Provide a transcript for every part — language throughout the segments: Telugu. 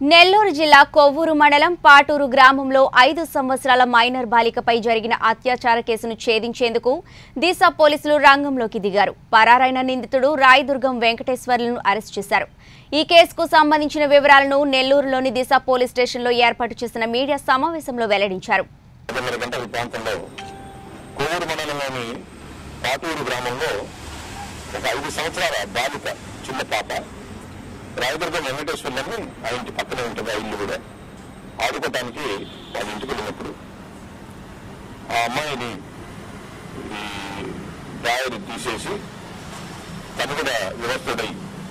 నెల్లూరు జిల్లా కొవ్వూరు మండలం పాటూరు గ్రామంలో ఐదు సంవత్సరాల మైనర్ బాలికపై జరిగిన అత్యాచార కేసును ఛేదించేందుకు దిశ పోలీసులు రంగంలోకి దిగారు పరారైన నిందితుడు రాయదుర్గం వెంకటేశ్వర్లను అరెస్ట్ చేశారు ఈ కేసుకు సంబంధించిన వివరాలను నెల్లూరులోని దిశ పోలీస్ స్టేషన్లో ఏర్పాటు చేసిన మీడియా సమావేశంలో వెల్లడించారు పదకొండు గంటల ప్రాంతంలో కోవూరు మండలంలోని పాటూరు గ్రామంలో ఒక ఐదు సంవత్సరాల బాలిక చిన్న పాప రాయదుర్గం వెంకటేశ్వర్లని ఆ ఇంటి పక్కనే ఉంటుంది ఆ ఇల్లు కూడా ఆడుకోవటానికి వాళ్ళ ఇంటికి వెళ్ళినప్పుడు ఆ అమ్మాయిని ఈ డ్రాయర్ తీసేసి తను కూడా వ్యవస్థడై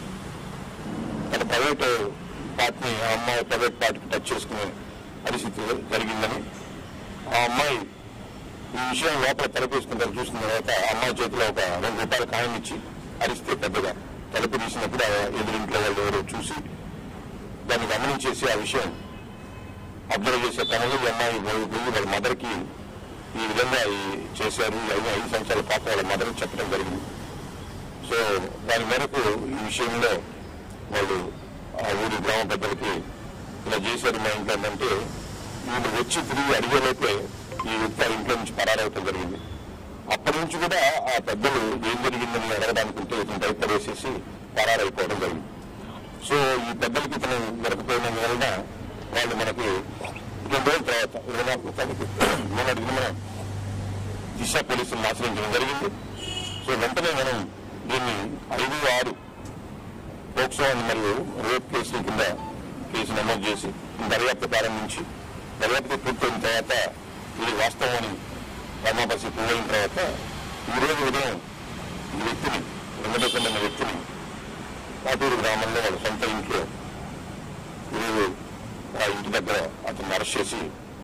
తన ప్రైవేట్ పార్ట్ని ఆ అమ్మాయి ప్రైవేట్ పార్ట్కి టచ్ చేసుకునే పరిస్థితి జరిగిందని ఆ అమ్మాయి ఈ విషయం లోపల తలపేసుకుంటారు చూసిన తర్వాత ఆ అమ్మాయి చేతిలో ఒక రెండు రూపాయలు కాయం ఇచ్చి అరిస్తే పెద్దగా తలుపు తీసినప్పుడు ఆ ఎదురింట్లో వాళ్ళు ఎవరో చూసి దాన్ని గమనించేసి ఆ విషయం అబ్జర్వ్ చేసే పనులు ఈ అమ్మాయి పోయి పోయి వాళ్ళ మదర్కి ఈ విధంగా ఈ చేశారు ఈ ఐదు ఐదు సంవత్సరాల పాప వాళ్ళ మదర్కి చెప్పడం జరిగింది సో దాని మేరకు ఈ విషయంలో వాళ్ళు ఆ ఊరి గ్రామ పెద్దలకి ఇలా చేశారు మా ఇంట్లో అంటే వీళ్ళు వచ్చి తిరిగి అడిగేలోపే ఈ వ్యక్తి ఆ ఇంట్లో నుంచి పరారవటం జరిగింది అప్పటి నుంచి కూడా ఆ పెద్దలు ఏం జరిగిందని అడగడానుకుంటే ఇతను భయపడేసేసి పరారైపోవడం జరిగింది సో ఈ పెద్దలకి ఇతను దొరకపోయిన వలన వాళ్ళు మనకి రెండు రోజుల తర్వాత ఇరవై నాలుగు తారీఖు మొన్నటి దిన మనం దిశ పోలీసులను ఆశ్రయించడం జరిగింది సో వెంటనే మనం దీన్ని ఐదు ఆరు పోక్సో అని మరియు రేప్ కేసుల కింద కేసు నమోదు చేసి దర్యాప్తు ప్రారంభించి దర్యాప్తు పూర్తయిన తర్వాత ఇది వాస్తవం అని ధర్మాపరిచి పూర్తయిన తర్వాత ఈ రోజు ఉదయం ఈ వ్యక్తిని వెంకటేశ్వర అనే వ్యక్తిని పాటూరు గ్రామంలో వాళ్ళ సొంత ఇంట్లో ఈరోజు ఆ ఇంటి దగ్గర అతన్ని అరెస్ట్ చేసి